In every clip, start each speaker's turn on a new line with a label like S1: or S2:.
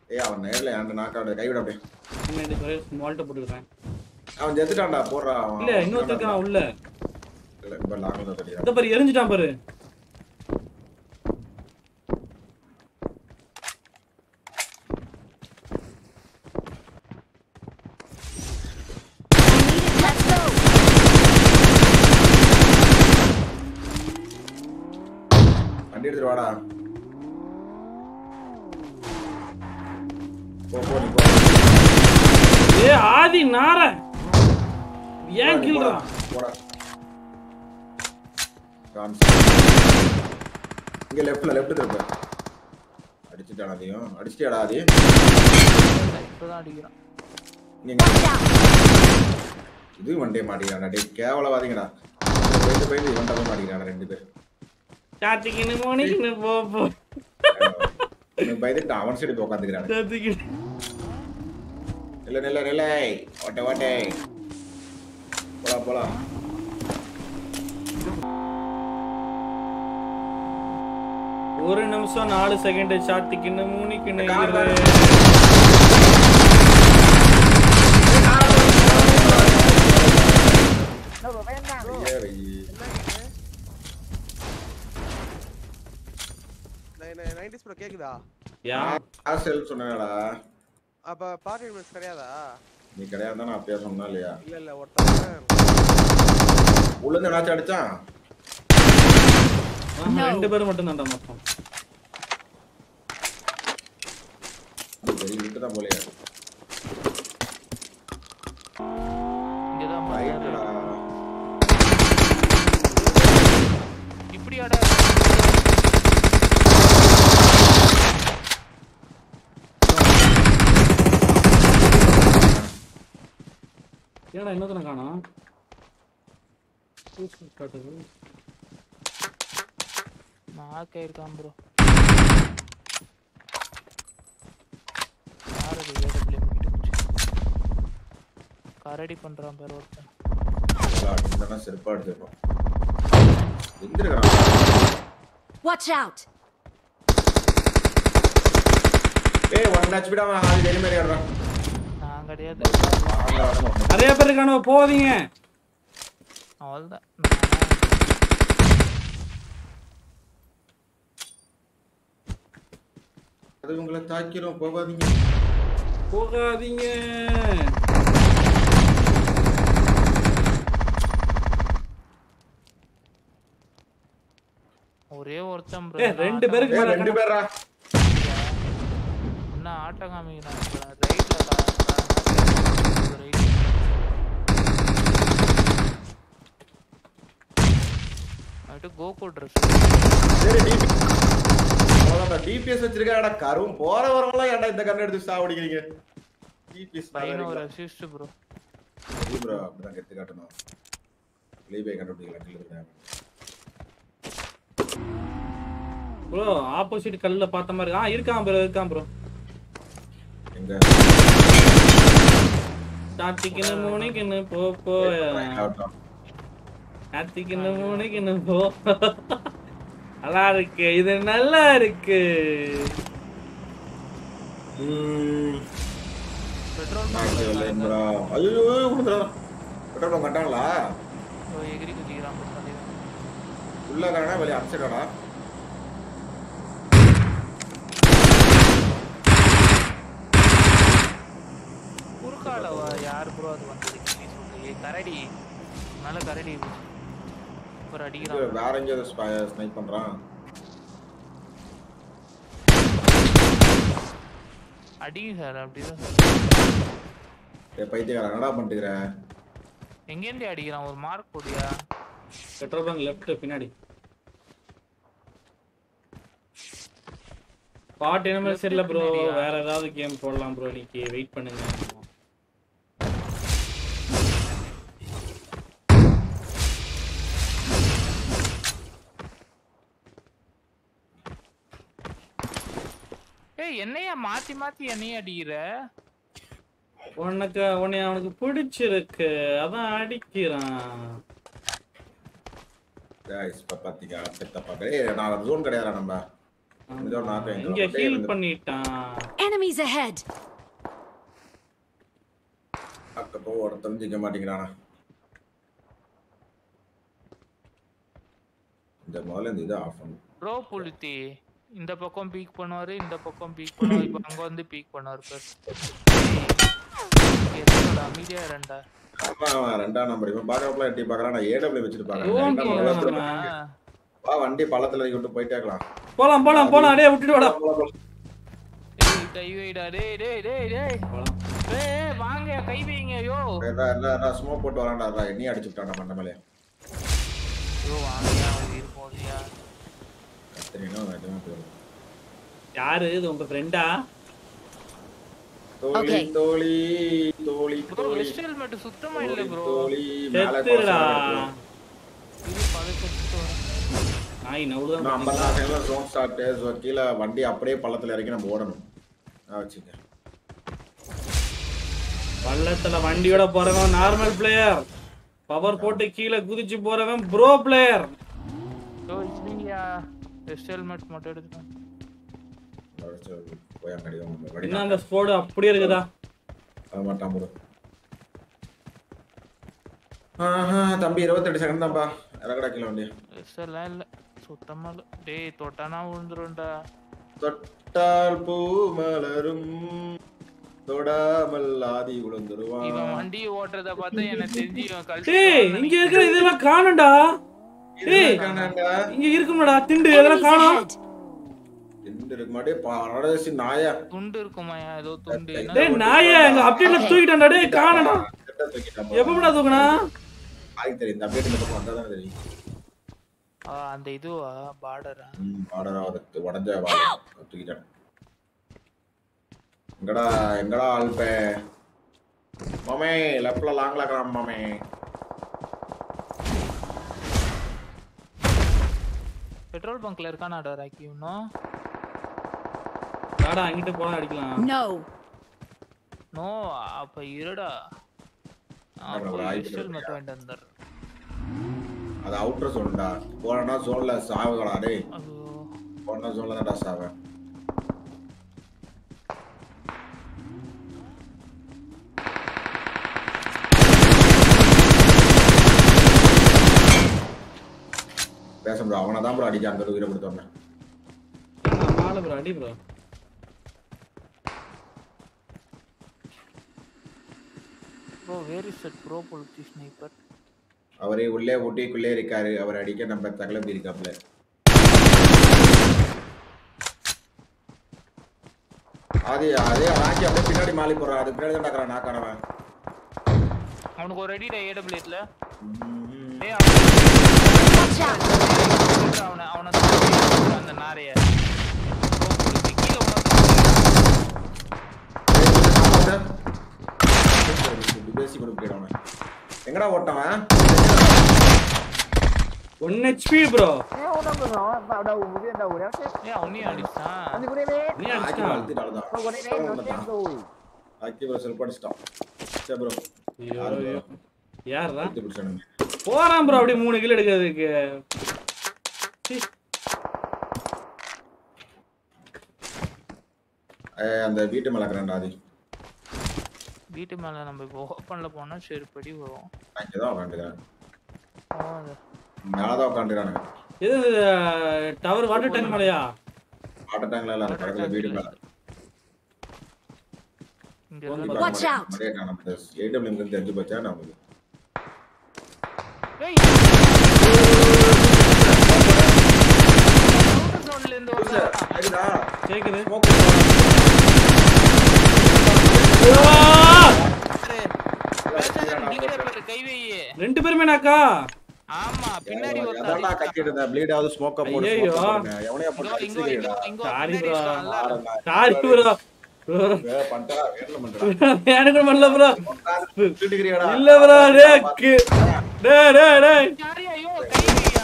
S1: ஏய் அவன் நேர்ல ஏன்டா நாக்காட கைவிட அப்படியே
S2: பின்னாடி ஒரே ஸ்மால்ட்ட போட்டுக்கிறேன்
S1: அவன் செத்துட்டான்டா போடுறா அவன்
S2: இல்ல இன்னொருத்தருக்கான் உள்ள
S1: இல்ல இப்ப லாங்ல தான் தெரியும்
S2: இந்த பாரு எரிஞ்சிட்டான் பாரு
S3: Let's go.
S1: வண்டி எடுத்துட்டு வாடா போ போ நீ போ
S2: ஏ ஆதி நார ஏன்
S1: போடா,
S2: கில்றா
S1: போடா கான்ஸ் இங்க லெஃப்ட்ல லெஃப்ட் திரும்ப அடிச்சிட்டான் அதையும் அடிச்சிட்டியாடா அதையும்
S4: இப்பதான் அடிக்கிறான்
S1: இங்க இங்க.
S3: Watch out.
S1: இது வண்டியை மாட்டிக்கிறான் டேய் கேவலவாதீங்கடா பயந்து பயந்து இவன்ட்ட போய் மாட்டிக்கிறான் ரெண்டு பேர்
S2: சாத்திக்கின்னு மோனிக்கின்னு போ போ
S1: எனக்கு பயந்துட்டு அவன் சைடு போய் உட்காந்துக்கிறான்
S2: சாத்திக்கின்னு
S1: இல்ல நில்ல நில்ல ஓட்ட ஓட்டே போலாம் போலாம்
S2: ஒரு நிமிஷம் நாலு செகண்ட் சாத்திக்கின்னு மூணிக்கின்னு
S1: கார்
S2: இரு.
S1: ஐயே, ஐயே.
S5: நைன்டிஸ் ப்ரோ கேக்குதா
S2: யா
S1: நான் செல் சொன்னேடா
S5: அப்ப பார்ட்டி மெம்பர்ஸ் கிடையாதா
S1: நீ கிடையாது நான் அப்பயே சொன்னா இல்லையா
S5: இல்ல இல்ல ஒருத்தன்
S1: உள்ள இருந்து என்னாச்சும் அடிச்சான்
S2: ஆஹா, ரெண்டு பேரும் மட்டும் தான்டா மொத்தம்
S1: சரி விட்டு தான் போலையா
S4: இங்கதான்
S1: ரைட்டுடா
S4: இப்படியாடா
S2: ஏடா இன்னொருத்தனை காணோம் காட்டுது
S4: நாக்க இருக்கான் ப்ரோ யாரு அது ஏடபிள்யூ கரடி பண்றான் பேர் ஒருத்தன்
S1: இல்லடா செருப்பா எடுத்துருக்கோம் எங்க இருக்கான்
S3: Watch out.
S1: ஏய் ஒன் ஹெச்பி டா அவன் அது வெளிய மாதிரி ஆடுறான்
S4: நான் கிடையாது
S1: அங்க வரணும்
S2: நிறைய பேர் இருக்கானோ போவீங்க
S4: அவள்தான்
S1: அது உங்களை தாக்கிறோம் போகாதீங்க
S2: போகாதீங்க
S4: ஒரே ஒருத்தன்
S2: ஏ
S4: ப்ரோ
S2: ரெண்டு பேருக்கு
S1: ஏய்
S2: மேல
S1: ரெண்டு பேரா
S4: என்ன ஆட்டம் காமிக்கிறான் ரைட்ல ரைட் அடுத்து கோகுல் ட்ரெஸ்
S1: சரி டிபி அவ்வளவுதான் டிபிஎஸ் வச்சிருக்காடா கரும் போற வரவெல்லாம் ஏன்டா இந்த கண்ணு எடுத்து சாவடிக்கிறீங்க டிபிஎஸ்
S4: பையன் ஒரு அசிஸ்ட் ப்ரோ
S1: சரி ப்ரோ அப்படிதான் கெத்து காட்டணும் லீபை கண்டுபிடிக்கலாம் கிளி
S2: ப்ரோ ஆப்போசிட் கல்லுல பார்த்த மாதிரி ஆ இருக்கான் ப்ரோ இருக்கான் ப்ரோ
S1: எங்க
S2: சாத்திக்கின்னு மூணிக்கின்னு போ போ
S1: ஆகட்டும்.
S2: சாத்திக்கின்னு மூணிக்கின்னு போ நல்லா இருக்கு இது நல்லா இருக்கு
S1: ம்,
S4: பெட்ரோல்
S1: நான் இங்க இல்லை bro. ஐயோ விழுந்துடா. பெட்ரோல் பங்க் கட்டாங்களா
S4: எகிரி குதிக்கிறான் bro, தலைவன்.
S1: உள்ள காணா வெளியே அடிச்சிடா
S4: குறுக்கால வா- யார் ப்ரோ அது வந்தது நீ சொல்லு கரடி நல்ல கரடி ஒரு அடிக்கிறான்
S1: வேற எங்கேயாவது ஸ்னைப் பண்றான்
S4: அடிங்க சார் அப்படிதான்
S1: டேய் பைத்தியக்காரன் என்னடா பண்ணிட்டுக்கிற
S4: எங்கேருந்து அடிக்கிறான் ஒரு மார்க் போடியா
S2: பெட்ரோல் பங்க் லெஃப்ட் பின்னாடி பாட் என்ன சரியில்லை ப்ரோ
S4: பின்னாடியா?
S2: வேற ஏதாவது கேம் போடலாம் ப்ரோ இன்னைக்கு வெயிட் பண்ணுங்க
S4: ஏய் என்னையா மாத்தி மாத்தி என்னைய அடிக்கிற
S2: உனக்கு உன்னை அவனுக்கு பிடிச்சிருக்கு அதான் அடிக்கிறான்
S1: guys இப்ப பாத்தீங்க செத்த பாக்க ஏய் நான் ஜோன் கிடையாதுடா நம்ம இதோ knock எங்க
S2: இங்க
S1: அப்படியே
S2: ஹீல்
S1: இருந்து.
S3: Enemies
S2: பண்ணிட்டான்
S3: ahead!
S1: அப்போ ஒருத்தன் ஜெயிக்க மாட்டேங்கிறானா இந்த முதல்ல இந்த இதை ஆஃப் பண்ணு
S4: ப்ரோ புளுத்தி இந்த பக்கம் பீக் பண்ணுவாரு இந்த பக்கம் பீக் பண்ணுவாரு இப்போ அங்க வந்து பீக் பண்ணுவாரு பேர் அமைதியா ரெண்டா
S1: ஆமா அவன் ரெண்டாம் நம்பர் இவன் பாக்குறப்பல எட்டி பாக்குறான் நான் ஏடபிள்யூ வச்சுட்டு
S2: ஓன்
S1: பாக்குறேன்
S2: போலாம்
S1: ரெண்டாம்
S2: நம்ம.
S1: number. வா வண்டி பள்ளத்துல இறக்கி விட்டு போயிட்டே இருக்கலாம்
S2: போலாம் போலாம் போலாம் டேய் விட்டுட்டு வாடா
S4: டேய், கை வைடா டேய் டேய் டேய் டேய்
S2: போலாம்.
S4: ஏய், ஏய், வாங்க கை வைங்க யோ
S1: ஸ்மோக் போட்டு வரான்டா நீ அடிச்சு விட்டான்டா மண்ட மேலே
S4: யோ வாங்கயா இருப்போதியா
S1: கத்திரினா எதுவுமே போயிடும்
S2: யாரு இது உங்க ஃப்ரெண்டா
S1: தோழி
S3: Okay.
S1: தோழி தோழி
S4: ப்ரோ
S1: தோழி
S4: வெஸ்ட் ஹெல்மெட் சுத்தமா இல்ல
S1: தோழி
S4: ப்ரோ
S1: தோழி மேல
S2: செத்துடா
S4: இது பதக்கத்துக்கு
S2: நாய்
S1: இன்னும்
S2: நவுதான்
S1: ஐம்பது செகண்ட்ல ஜோன் ஸ்டார்ட் ஸோ கீழே வண்டி அப்படியே பள்ளத்துல இறக்கி நம்ம ஓடணும் நான் வச்சுக்க
S2: பள்ளத்துல வண்டியோட போறவன் நார்மல் பிளேயர் பவர் போட்டு கீழே குதிச்சு போறவன் ப்ரோ பிளேயர்
S4: யோ இஸ்மியா வெஸ்ட் ஹெல்மெட் மட்டும் எடுத்துட்டேன்
S1: போய் அங்கடி
S2: இன்னும் அந்த ஸ்போர்டு அப்படியே இருக்குதா
S1: மாட்டான் ப்ரோ தம்பி இருபத்தெட்டு செகண்ட் தான்ப்பா இறக்கடா கீழே வண்டி
S4: வெஸ்ட் எல்லாம் இல்ல சுத்தமா இல்ல டேய் தொட்டானா விழுந்துரும்டா
S1: தொட்டால் பூ மலரும் தொடாமல் ஆதி விழுந்துருவான்
S4: இவன் வண்டி ஓட்டுறத பார்த்தா எனக்கு தெரிஞ்சு இவன்
S2: டேய் இங்க இருக்கிற இதெல்லாம் காணும்டா டேய்
S1: காணாண்டா.
S2: இங்க இருக்குமாடா திண்டு இதெல்லாம்
S3: Enemies
S2: காணோம்
S3: ahead!
S1: ரெண்டு இருக்கு மாட்டே பாரடசி நாயா
S4: துண்டு இருக்குமாயா ஏதோ துண்டு என்ன
S2: டேய் நாயே எங்க அப்டேட்ல தூக்கிட்டான்டா டேய் காணடா
S1: கெட்ட தூக்கிட்டான்
S2: எப்படா தூக்குனா
S1: ஆகி தெரியும் இந்த அப்டேட் இந்த பக்கம் வந்தா தானே தெரியும்
S4: ஆ, அந்த இதுவா பார்டரா
S1: ம் பாடரா அதுக்கு உடஞ்ச வாழை தூக்கிட்டான் எங்கடா எங்கடா ஆல்பே மாமே லெஃப்ட்ல லாங்ல இருக்கிறான் மாமே
S4: பெட்ரோல் பங்க்ல இருக்கானாடா ராக்கி இன்னும்
S2: வாடா அங்கிட்டு போனா அடிக்கலாம்
S3: No!
S4: நோ அப்ப இருடா
S1: ஆமா, ஒரு ஆயிரத்தி
S4: வெஸ்டல் மட்டும் வாங்கிட்டு வந்துடுறேன்
S1: அது அவுட்டர் சோன்டா போனா சோன்ல சாவுகளா டேய்
S4: அது
S1: போனா சோன்ல தான்டா சாவேன் பேச ப்ரோ அவனை தான் ப்ரோ அடிக்க அந்த உயிரை கொடுத்தோன்னே
S2: மாலை ப்ரோ அடி bro
S4: bro where is that bro பொலிட்டி ஸ்னைப்பர்
S1: அவரே உள்ளே ஊட்டிக்குள்ளே இருக்காரு அவர் அடிக்க நம்ம தகலப்பி இருக்காப்ல அது அதே ராக்கி அப்படியே பின்னாடி மாலி போடுறான் அது பின்னாடி தான் நடக்கிறான் நாக்கானவன்
S4: அவனுக்கு ஒரு அடிடா ஏடபிள்யூட்ல
S1: ம்ம்.
S4: டேய் அவன்
S3: Watch out!
S4: அவனை அவனை தாக்கி அந்த நாரைய ப்ரோ பொலிட்டி கீழே உனக்கு
S1: பேசி கொண்டு போயிடுவானே. எங்கடா ஓட்டவன்
S2: one HP bro
S6: Nếu nó vừa nó vào đầu cái viên đầu đéo chết
S4: ஏன் அவனையும் அடிச்சான்
S6: Làm gì có đây đấy
S2: நீ
S1: ஆக்கி
S2: அடிச்சிட்டான்
S1: வளர்த்துட்டு அவ்வளவுதான்.
S6: Không có đây đấy nó chết rồi
S1: ஆக்கி bro செல்ஃப் அடிச்சிட்டான். சரி bro.
S2: ஐயோ, ஐயோ. யாருடா
S1: எடுத்து பிடிச்சானுங்க.
S2: போறான் ப்ரோ அப்படியே மூணு கிலோ எடுக்கிறதுக்கு சீ.
S1: ஏய், அந்த வீட்டு மேல இருக்கிறான்டா ஆதி.
S4: வீட்டு மேல நம்ம இப்போ ஓப்பன்ல போனா செருப்படி வரும்
S1: நான் இங்கதான் உட்காந்துக்கிறேன்.
S4: அவன் அது-
S1: மேலதான் உட்காந்துக்கிறானுங்க.
S2: இது டவர் வாட்டர் டேங்க் மலையா
S1: வாட்டர் டேங்க்ல இல்ல, அந்த பக்கத்துல வீடு மேல.
S4: இங்க
S2: வந்து
S4: இருந்து
S3: Watch out.
S1: மலையை காணோம். இந்த AWM இருந்து தெரிஞ்சு போச்சா நமக்கு?
S4: ஏய் outer zone ல இருந்து
S1: புதுசு,
S4: வந்தான்.
S1: கேக்குதா?
S2: கேக்குது
S1: smoke போடுறான்.
S4: பாரு. பேசாத, நீங்களே பாரு, கை வையே.
S2: ரெண்டு பேருமே நாக்கா
S4: ஆமா பின்னாடி ஒருத்தன்
S1: எதான்டா கத்திட்டு இருந்த? bleed ஆகுது, smoke அ போடு,
S2: ஐயையோ.
S1: smoke அ போடுங்க. எவனையா
S4: இங்க
S1: போட்டு
S4: வா, இங்க வா, இங்க
S1: அடிச்சுக்கிறீடா?
S4: வா, இங்க வா,
S2: Sorry
S4: பின்னாடி
S2: bro.
S4: இருக்கான், நல்லா இரு.
S1: ஆடுடா.
S2: சாரி ப்ரோ
S1: வேலை பண்ணிட்டா, வேலை பண்றா.
S2: எனக்கு பண்ணல ப்ரோ
S1: திட்டுக்கிறியாடா?
S2: இல்ல ப்ரோ டேய் டேய் டேய் டேய்
S4: யாரையா, ஐயோ, கை வையா.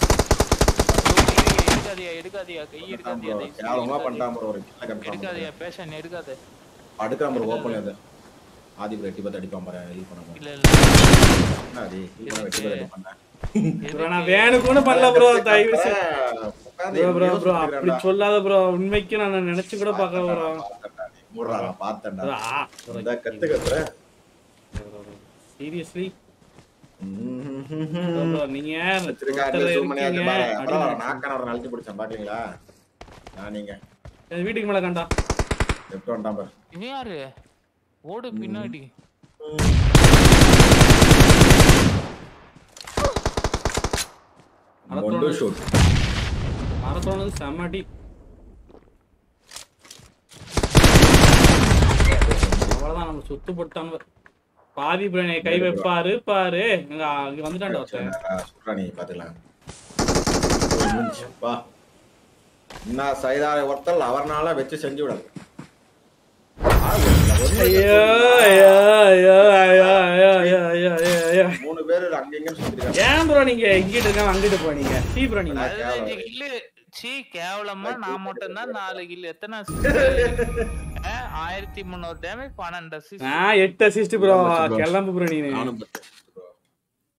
S4: ஐயோ, கை வை, எடுக்காதீயா, எடுக்காதீயா, கை எடுக்காதீயா,
S1: bro.
S4: தயவு செய்து
S1: கேவலமா
S4: எடுக்காதீயா.
S1: பண்ணிட்டான் bro, ஒரு kill confirm
S4: எடுக்காதீயா, patient எடுக்காத.
S1: அடுக்காம bro, open ல இருந்து. ஆதி bro, எட்டி பார்த்து அடிப்பான் பாரு, heal பண்ணாம.
S4: இல்ல, இல்ல.
S1: என்ன ஆதி? heal பண்ண வெட்டி பார்த்து அடி பண்ண.
S2: ப்ரோ நான் வேணுக்குன்னு பண்ணல ப்ரோ தயவு செய்து
S1: ஆ, உட்கார்ந்து
S2: ப்ரோ ப்ரோ
S1: எங்கேயோ
S2: ப்ரோ அப்படி
S1: சுத்திக்கிறான்டா.
S2: சொல்லாத ப்ரோ உண்மைக்கு நான் நினைச்சு கூட பார்க்கல ப்ரோ
S1: பார்த்தேன்டா நீ. மூடுறா, நான் பார்த்தேன்டா.
S2: ஆ
S1: இந்தா கத்துக்கற.
S2: சீரியஸ்லி
S1: ம்ஹும்ஹும்ஹும்.
S2: ப்ரோ நீங்க
S1: வச்சிருக்காரு,
S2: ஒருத்தர்
S1: zoom பண்ணியாச்சு
S2: இருக்கீங்க
S1: பாரு.
S2: அப்படின்னு
S1: பரவாயில்ல, நாக்கான ஒரு அழுத்தி பிடிச்சேன், பாத்தீங்களா? நான் நீங்க.
S2: என் வீட்டுக்கு மேல கண்டா
S1: எப்படி வந்துட்டான் பாரு.
S4: இவன் யாரு ஓடு பின்னாடி
S1: கொண்டு shoot.
S2: மரத்தோனது செம்மடி அவ்வளவுதான் நம்ம சுத்து போட்டாங்க பாதி பிராணியை கை வைப்பாரு பாரு இங்க இங்க வந்துட்டான்டா ஒருத்தன்
S1: சுடுறா, சுடுறா நீ, பாத்துக்கலாம். ஒரு நிமிஷம், வா. என்ன சைதாரை ஒருத்தல் அவர்னால வச்சு செஞ்சு விடல ஆ, ஒண்ணு
S2: ஐயோ ஐயோ ஐயோ ஐயோ ஐயோ ஐயோ ஐயோ ஐயோ ஐயோ
S1: மூணு பேர் அங்க இங்கன்னு சுத்திருக்காங்க
S2: ஏன் ப்ரோ நீங்க இங்கிட்டு இருக்காம அங்கிட்டு போனீங்க சீ ப்ரோ நீங்க
S4: பதினஞ்சு கில்லு சீ கேவலமா நான் மட்டும் தான் நாலு கில்லு எத்தனை ஆயிரத்தி முந்நூறு டேமேஜ் பன்னெண்டு assist.
S2: நான் எட்டு அசிஸ்ட் ப்ரோ கிளம்பு ப்ரோ நீனு
S1: நானும் பத்து. bro.